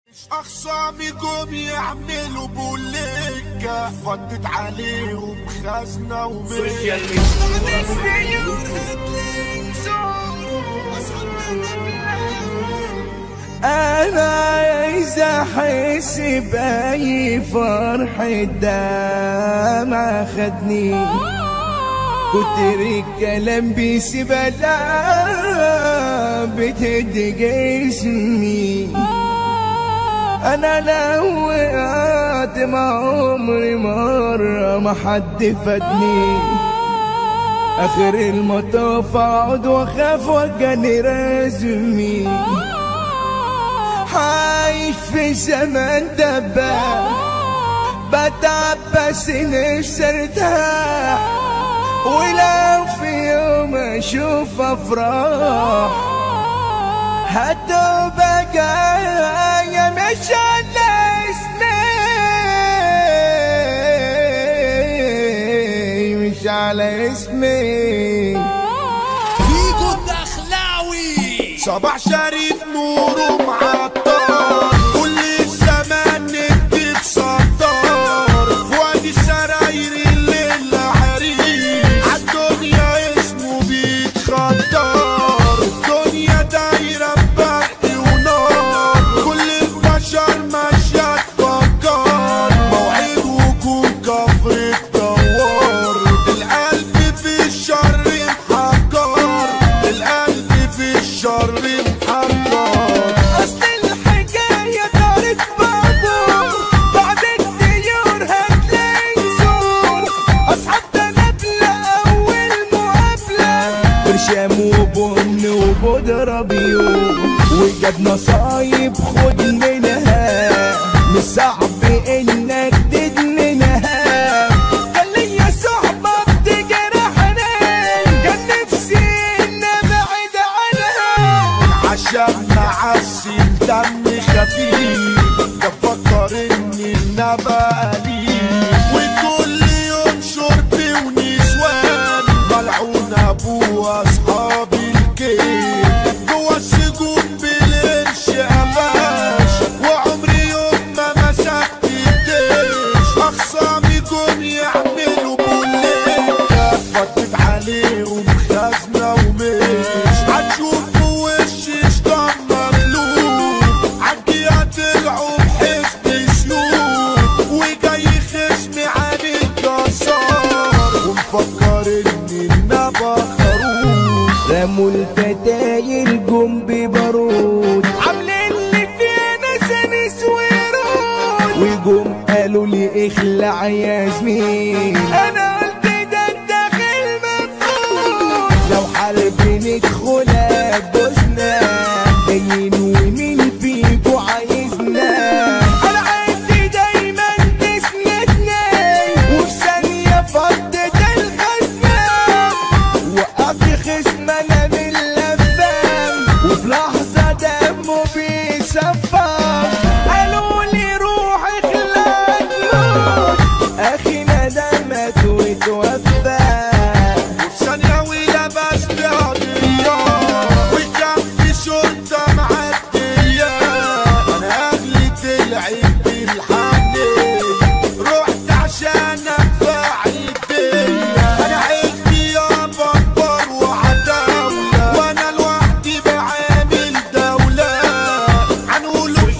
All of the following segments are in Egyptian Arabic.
اخصامي قوم يعملوا بوليكا فضت عليهم خزنة ومية انا عايز احس باي فرحة دمع خدني كتر الكلام بيسيب لا بتهد جسمي انا لو وقعت مع عمري مرة ما حد فادني اخر المطاف اقعد واخاف وجاني رزمي عايش في زمن دبا بتعب بس نفسي ارتاح ولو في يوم اشوف افراح هتبقى جاية مش على اسمي مش على اسمي فيجو الدخلاوي صباح شريف نوره معطر كل الزمان نكتب سطر في وادي السراير الليل حريق عالدنيا اسمه بيتخطر الدنيا دايرة ببرق ونار كل البشر ماشية تفكر موعد وجود كفر الدوار القلب في الشر محجر القلب في الشر محجر اصل الحكاية دارت بابور بعد الديور هتلاقي زور اصحاب تنابلة اول مقابلة برشام وبن وبودرة بيوم وجاب نصايب خد منها مش صعب انك تدمنها كان ليا صحبة بتجرحني كان نفسي ان ابعد عنها عشان معسل دم خفيف ده فكر اني النبى قليل وكل يوم شرب ونسوان ملعون ابوه اصحاب الكيف جوا السجون بالقرش قفاش وعمري يوم ما مسكت الدش اخصامي جم يعملوا بوليكا فضت عليهم خزنة ومش هتشوفوا وشي شطان مغلوب عالجية طلعوا بحزب سيوف وجاي خصمي عن الجسار ومفكر اني النبى خروف رموا الفتاير جم ببارود عاملين لي فينا سنس ورود وجم قالوا لي اخلع يا زميل انا قلت ده الداخل مفروض لو حرب ندخلها بوسنا باين ومين فيكو عايزنا انا عندي دايما تسندني وفي ثانية فضت الخزنة وقفت خصم انا من اللفام وفي لحظة دمه بيصفر قالوا لي روح اخلع تموت اخي ندمت وتوفى وفي ثانية ولبست قضية وكان في شرطة معدية أنا أهلي طلعت بالحنية رحت عشان أدفع الدية أنا عيلتي يابا أكبر وعتاولة وأنا لوحدي بعامل دولة هنقوله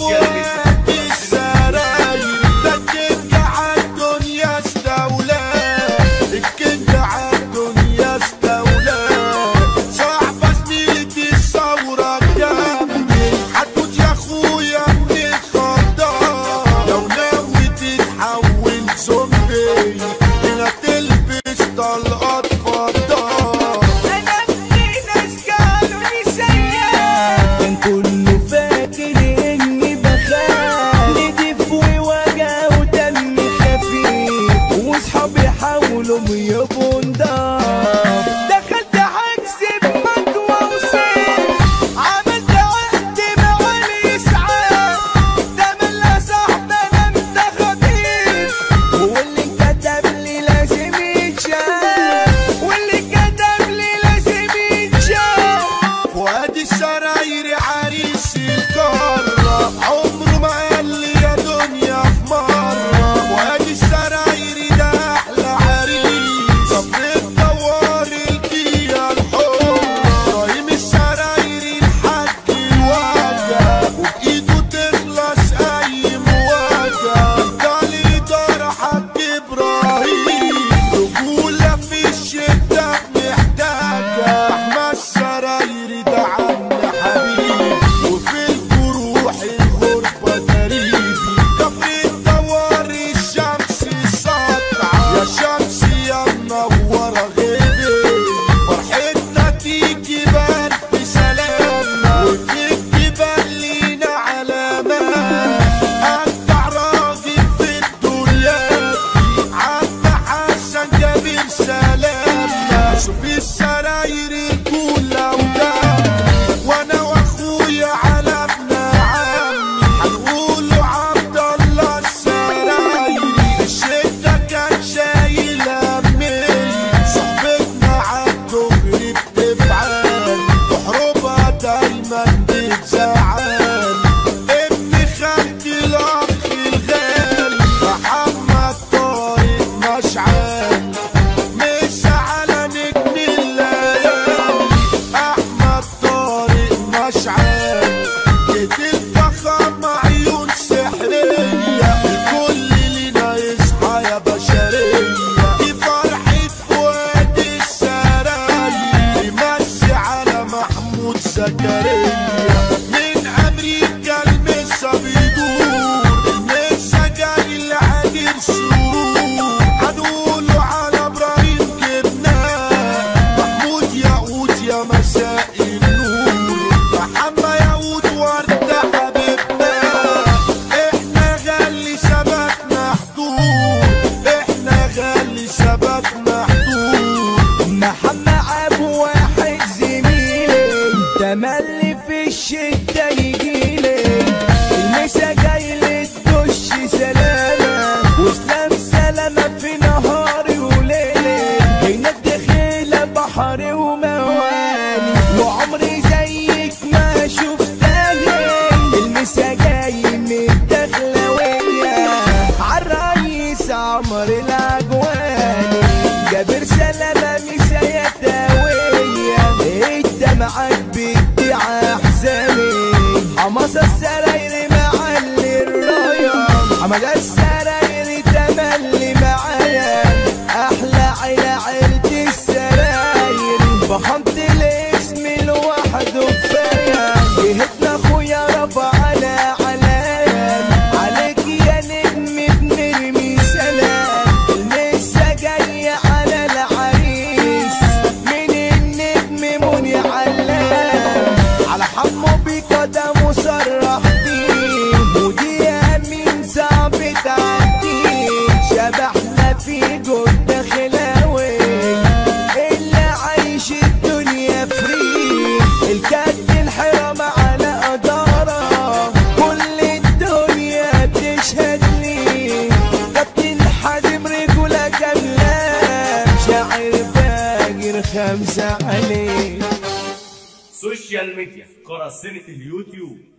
حمد السراير تملي معايا احلى عيلة عيلة السراير فخمت الاسم لوحده كفاية جهتنا اخويا رفع على علام عليك يا نجم بنرمي سلام لسه جاي على العريس من النجم مني علام على حمو بقدم مصرح بيه ودي امين صعب تعدي شبحنا في جد خلاوي اللي عايش الدنيا فري الكد الحرام على قدارة كل الدنيا بتشهد لي كابتن حازم رجولة كاملة شاعر فاجر خمسة عليه سوشيال ميديا قراصنة اليوتيوب